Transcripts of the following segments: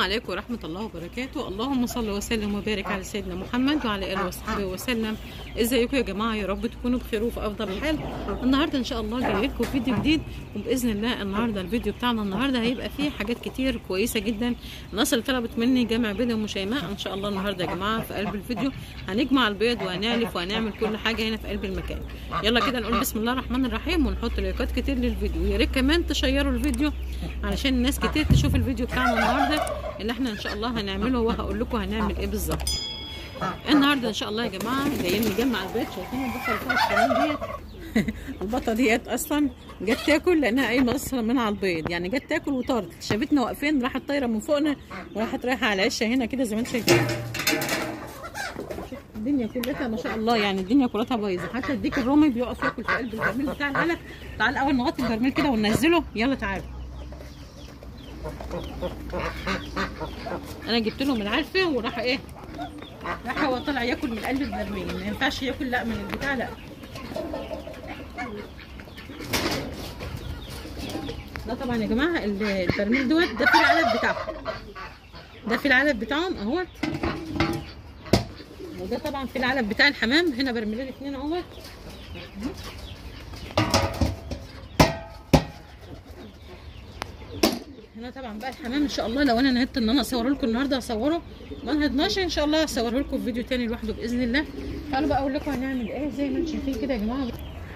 عليكم ورحمة الله وبركاته اللهم صل وسلم وبارك على سيدنا محمد وعلى آله وصحبه وسلم ازيكم يا جماعة يا رب تكونوا بخير وفي أفضل حال النهاردة إن شاء الله جاي لكم فيديو جديد وبإذن الله النهاردة الفيديو بتاعنا النهاردة هيبقى فيه حاجات كتير كويسة جدا الناس اللي طلبت مني جمع بيض ومشيماء إن شاء الله النهاردة يا جماعة في قلب الفيديو هنجمع البيض وهنعلف وهنعمل كل حاجة هنا في قلب المكان يلا كده نقول بسم الله الرحمن الرحيم ونحط لايكات كتير للفيديو يا ريت كمان تشيروا الفيديو علشان الناس كتير تشوف الفيديو بتاعنا النهارده اللي احنا ان شاء الله هنعمله وهقول لكم هنعمل ايه بالظبط النهارده ان شاء الله يا جماعه جايين نجمع البيض شايفين البطه اللي فوق الكلام ديت البطه ديت اصلا جت تاكل لانها قايمه اصلا من على البيض يعني جت تاكل وطارت شافتنا واقفين راحت طايره من فوقنا وراحت رايحه على العشه هنا كده زي ما انتم شايفين الدنيا كلها ما شاء الله يعني الدنيا كلها بايظه حتى الديك الرومي بيقف ياكل في قلب البرميل بتاع العلف تعال اول نغطي البرميل كده وننزله يلا تعالوا انا جبت لهم العلفه وراح ايه راح هو طلع ياكل من قلب البرميل ما ينفعش ياكل لا من البتاع لا ده طبعا يا جماعه البرميل دوت ده في العلف بتاعهم ده في العلف بتاعهم اهوت وده طبعا في العلف بتاع الحمام هنا برميلين اتنين اهوت هنا طبعا بقى الحمام ان شاء الله لو انا نهدت ان انا اصوره لكم النهارده هصوره ما نهدناش ان شاء الله هصوره لكم في فيديو تاني لوحده باذن الله تعالوا بقى اقول لكم هنعمل ايه زي ما انتم شايفين كده يا جماعه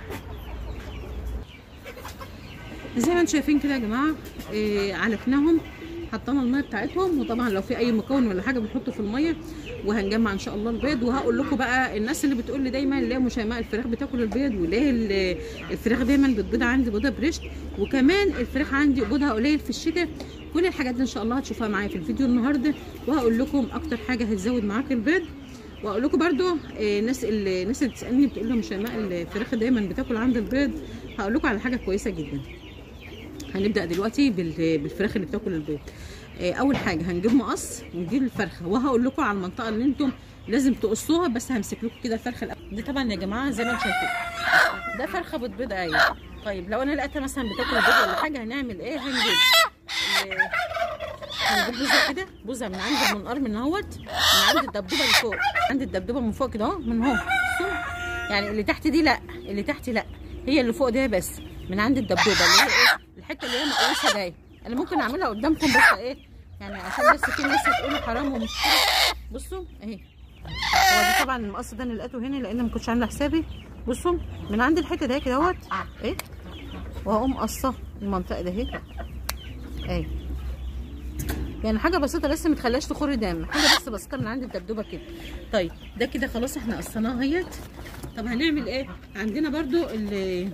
زي ما انتم شايفين كده يا جماعه إيه علفناهم حطينا الميه بتاعتهم وطبعا لو في اي مكون ولا حاجه بنحطه في الميه وهنجمع ان شاء الله البيض وهقول لكم بقى الناس اللي بتقول لي دايما ليه مشيماء الفراخ بتاكل البيض وليه الفراخ دايما بتبيض عندي بيضه بريشت وكمان الفراخ عندي بيضها قليل في الشتاء كل الحاجات دي ان شاء الله هتشوفوها معايا في الفيديو النهارده وهقول لكم اكتر حاجه هتزود معاك البيض واقول لكم برده الناس اللي الناس اللي بتسالني بتقول لهم شيماء الفراخ دايما بتاكل عند البيض هقول لكم على حاجه كويسه جدا هنبدا دلوقتي بالفراخ اللي بتاكل البيض اول حاجه هنجيب مقص ونجيب الفرخه وهقول لكم على المنطقه اللي انتم لازم تقصوها بس همسك لكم كده الفرخه الاول دي طبعا يا جماعه زي ما انتم شايفين ده فرخه بتبيض ايوه طيب لو انا لقيتها مثلا بتاكل البيض ولا حاجه هنعمل ايه هنجيب هنجيب بوزه كده بوزه من عند المنقار من اهوت من عند الدبدوبه اللي فوق عند الدبدوبه من فوق كده اهو من اهو يعني اللي تحت دي لا اللي تحت لا هي اللي فوق دي بس من عند الدبدوبه اللي هي ايه الحته اللي هي مقوسه داي انا ممكن اعملها قدامكم بس ايه يعني عشان بس في ناس هتقولوا حرام ومش بصوا اهي هو دي طبعا المقص ده اللي لقيته هنا لان ما كنتش عامله حسابي بصوا من عند الحته دي كده اهوت ايه وهقوم قصه المنطقه ده اهي اهي يعني حاجه بسيطه لسه ما تخليهاش تخر دم حاجه بس بسيطه من عند الدبدوبه كده طيب ده كده خلاص احنا قصيناه اهيت طب هنعمل ايه عندنا برضو اللي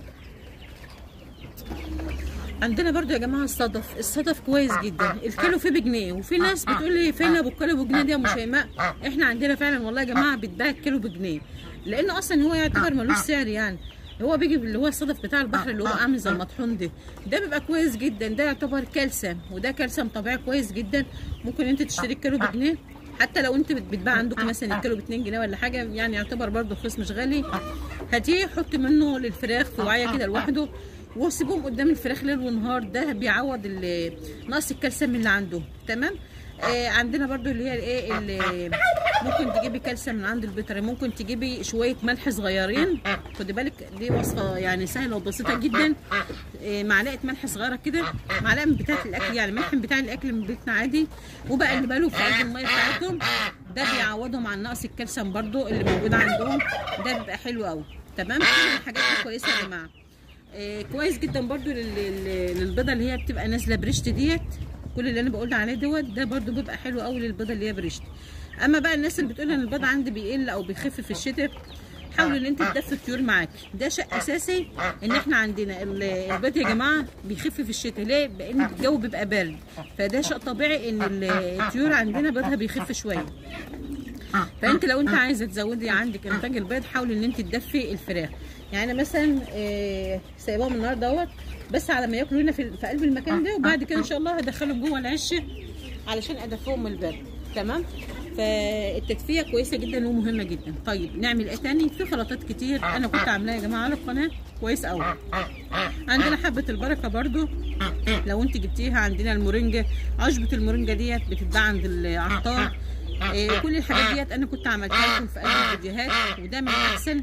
عندنا برضو يا جماعه الصدف الصدف كويس جدا الكيلو فيه بجنيه وفي ناس بتقول لي فين ابو الكيلو بجنيه دي يا مشيماء احنا عندنا فعلا والله يا جماعه بيتباع الكيلو بجنيه لان اصلا هو يعتبر ملوش سعر يعني هو بيجي اللي هو الصدف بتاع البحر اللي هو عامل زي المطحون ده ده بيبقى كويس جدا ده يعتبر كالسيوم وده كالسيوم طبيعي كويس جدا ممكن انت تشتري الكيلو بجنيه حتى لو انت بتباع عندكم مثلا الكيلو ب 2 جنيه ولا حاجه يعني يعتبر برده رخيص مش غالي هاتيه حط منه للفراخ في وعيه كده لوحده وسيبهم قدام الفراخ ليل ونهار ده بيعوض نقص الكالسيوم اللي عنده تمام آه عندنا برضو اللي هي الايه اللي ممكن تجيبي كالسيوم من عند البيطري ممكن تجيبي شويه ملح صغيرين خدي بالك دي وصفه يعني سهله وبسيطه جدا آه معلقه ملح صغيره كده معلقه من بتاعه الاكل يعني ملح بتاع الاكل من بيتنا عادي وبقى اللي باله في قلب الميه بتاعتهم ده بيعوضهم عن نقص الكالسيوم برضو اللي موجود عندهم ده بيبقى حلو قوي تمام كل الحاجات دي كويسه يا جماعه آه كويس جدا برضو للبيضه اللي هي بتبقى نازله بريشت ديت كل اللي انا بقول عليه دوت ده برضو بيبقى حلو قوي للبيضه اللي هي بريشت اما بقى الناس اللي بتقول ان البيض عندي بيقل او بيخف في الشتاء حاولوا ان انت تدفي الطيور معاكي ده شيء اساسي ان احنا عندنا البيض يا جماعه بيخف في الشتاء ليه لان الجو بيبقى بارد فده شيء طبيعي ان الطيور عندنا بيضها بيخف شويه فانت لو انت عايزه تزودي عندك انتاج البيض حاولي ان انت تدفي الفراخ يعني مثلا إيه سايباهم النهارده دوت بس على ما ياكلوا هنا في, في قلب المكان ده وبعد كده ان شاء الله هدخلهم جوه العش علشان ادفيهم البرد تمام فالتدفئه كويسه جدا ومهمه جدا طيب نعمل ايه تاني في خلطات كتير انا كنت عاملاها يا جماعه على القناه كويس قوي عندنا حبه البركه برضو لو انت جبتيها عندنا المورينجا عشبه المورينجا ديت بتتباع عند العطار إيه كل الحاجات ديت انا كنت عملتها لكم في قلب الفيديوهات وده من احسن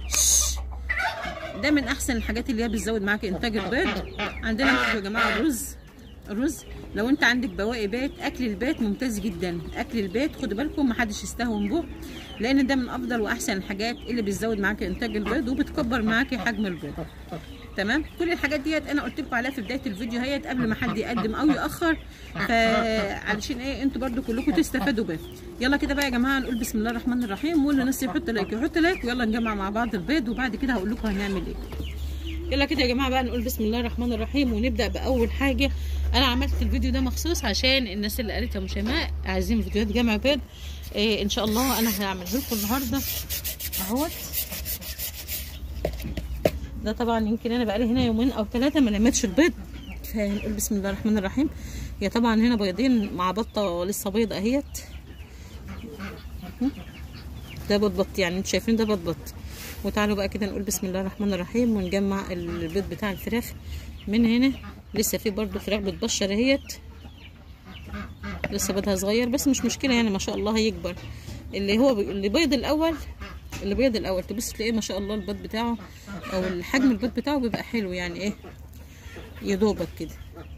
ده من احسن الحاجات اللي هي بتزود معاكي انتاج البيض عندنا برضو يا جماعه الرز الرز لو انت عندك بواقي بيت اكل البيت ممتاز جدا اكل البيت خدوا بالكم محدش يستهون به لان ده من افضل واحسن الحاجات اللي بتزود معاكي انتاج البيض وبتكبر معاكي حجم البيض تمام كل الحاجات ديت انا قلت لكم عليها في بدايه الفيديو هيت قبل ما حد يقدم او ياخر فعلشان ايه انتوا برده كلكم تستفادوا بيه يلا كده بقى يا جماعه نقول بسم الله الرحمن الرحيم واللي نسي يحط لايك يحط لايك ويلا نجمع مع بعض البيض وبعد كده هقول لكم هنعمل ايه يلا كده يا جماعه بقى نقول بسم الله الرحمن الرحيم ونبدا باول حاجه انا عملت الفيديو ده مخصوص عشان الناس اللي قالت يا شيماء عايزين فيديوهات جمع بيض إيه ان شاء الله انا هعمله لكم النهارده اهوت ده طبعا يمكن انا بقالي هنا يومين او ثلاثه ما لميتش البيض فنقول بسم الله الرحمن الرحيم هي طبعا هنا بيضين مع بطه لسه بيضه اهيت ده بط يعني انتوا شايفين ده بط وتعالوا بقى كده نقول بسم الله الرحمن الرحيم ونجمع البيض بتاع الفراخ من هنا لسه في برضو فراخ بتبشر اهيت لسه بيضها صغير بس مش مشكله يعني ما شاء الله هيكبر اللي هو اللي بيض الاول اللي بيض الاول تبص تلاقيه ما شاء الله البيض بتاعه او الحجم البيض بتاعه بيبقى حلو يعني ايه يدوبك كده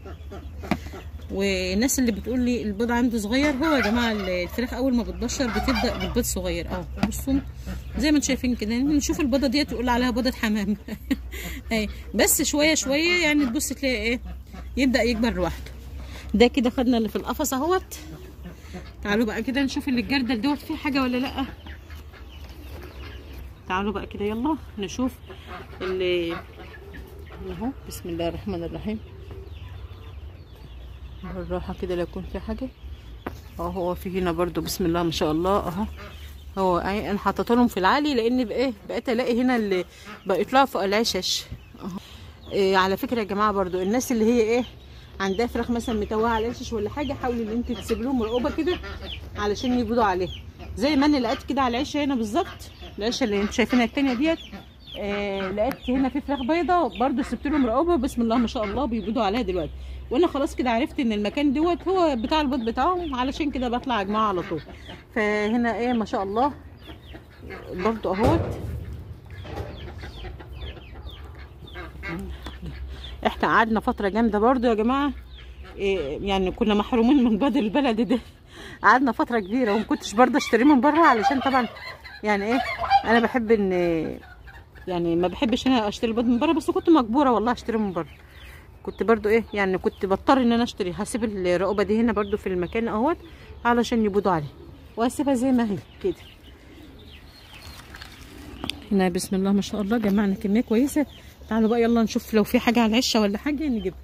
والناس اللي بتقول لي البيض عنده صغير هو يا جماعه الفراخ اول ما بتبشر بتبدا بالبيض صغير اهو بصوا زي ما انتم شايفين كده نشوف البيضه ديت يقول عليها بيضه حمام اهي بس شويه شويه يعني تبص تلاقي ايه يبدا يكبر لوحده ده كده خدنا اللي في القفص اهوت تعالوا بقى كده نشوف اللي الجردل دوت فيه حاجه ولا لا تعالوا بقى كده يلا نشوف اللي اهو بسم الله الرحمن الرحيم بالراحة كده لا يكون في حاجة اهو هو في هنا برضو بسم الله ما شاء الله اهو هو انا حاطط لهم في العالي لان بايه بقيت الاقي هنا اللي بقى يطلعوا فوق العشش اهو إيه على فكره يا جماعه برضو الناس اللي هي ايه عندها فراخ مثلا متوهه على العشش ولا حاجه حاولي ان انت تسيب لهم رقبه كده علشان يبيضوا عليها زي ما انا لقيت كده على العشه هنا بالظبط العشه اللي انتوا شايفينها التانيه ديت آه لقيت هنا في فراخ بيضه برضو سبت لهم رقبه بسم الله ما شاء الله بيبيضوا عليها دلوقتي وانا خلاص كده عرفت ان المكان دوت هو بتاع البيض بتاعهم علشان كده بطلع اجمعه على طول فهنا ايه ما شاء الله برضو اهوت احنا قعدنا فتره جامده برضو يا جماعه إيه يعني كنا محرومين من بيض البلد ده قعدنا فتره كبيره وما كنتش برضه اشتريه من بره علشان طبعا يعني ايه انا بحب ان يعني ما بحبش انا اشتري البيض من بره بس كنت مجبوره والله اشتري من بره كنت برضو ايه يعني كنت بضطر ان انا اشتري هسيب الرقبه دي هنا برضو في المكان اهوت علشان يبيضوا عليه وهسيبها زي ما هي كده هنا بسم الله ما شاء الله جمعنا كميه كويسه تعالوا بقى يلا نشوف لو في حاجه على العشه ولا حاجه نجيبها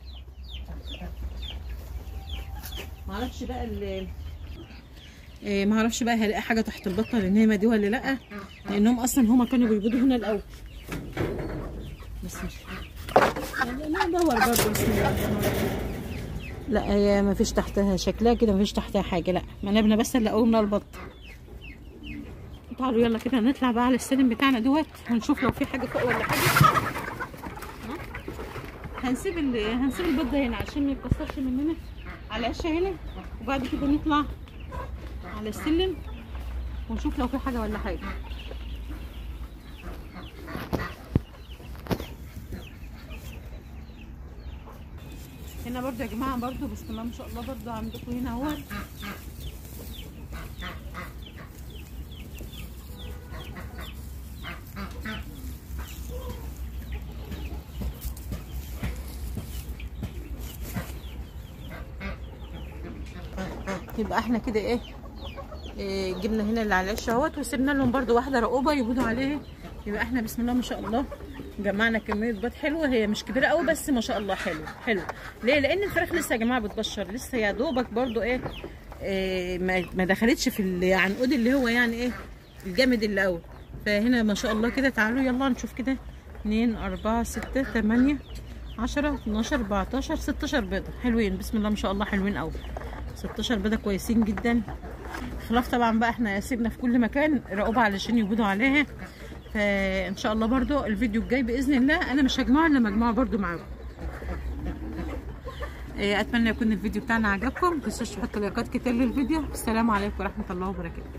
معرفش بقى ال إيه معرفش بقى هلاقي حاجه تحت البطه النايمه دي ولا لا لانهم اصلا هما كانوا بيبيضوا هنا الاول بس مش ندور برضه بسم الله لا هي ما فيش تحتها شكلها كده ما فيش تحتها حاجه لا ما نبنا بس اللي قومنا البط تعالوا يلا كده نطلع بقى على السلم بتاعنا دوت ونشوف لو في حاجه فوق ولا حاجه هنسيب ال... هنسيب البيض ده هنا عشان ما يتكسرش مننا على العشه هنا وبعد كده نطلع على السلم ونشوف لو في حاجه ولا حاجه هنا برضو يا جماعه برضو بسم الله ما شاء الله برضو عندكم هنا اهو يبقى احنا كده ايه, إيه جبنا هنا اللي على العشه اهوت وسيبنا لهم برضو واحده رقوبه يبودوا عليها يبقى احنا بسم الله ما شاء الله جمعنا كميه بيض حلوه هي مش كبيره قوي بس ما شاء الله حلو حلو ليه لان الفراخ لسه يا جماعه بتبشر لسه يا دوبك برضو ايه, إيه ما, ما دخلتش في العنقود اللي هو يعني ايه الجامد اللي اول فهنا ما شاء الله كده تعالوا يلا نشوف كده 2 4 6 8 10 12 14 16 بيضه حلوين بسم الله ما شاء الله حلوين قوي 16 بيضه كويسين جدا خلاف طبعا بقى احنا سيبنا في كل مكان رقوبه علشان يبيضوا عليها فان شاء الله برضو الفيديو الجاي باذن الله انا مش هجمعه الا مجموعه برضو معاكم إيه، اتمنى يكون الفيديو بتاعنا عجبكم متنسوش تحطوا لايكات كتير للفيديو السلام عليكم ورحمه الله وبركاته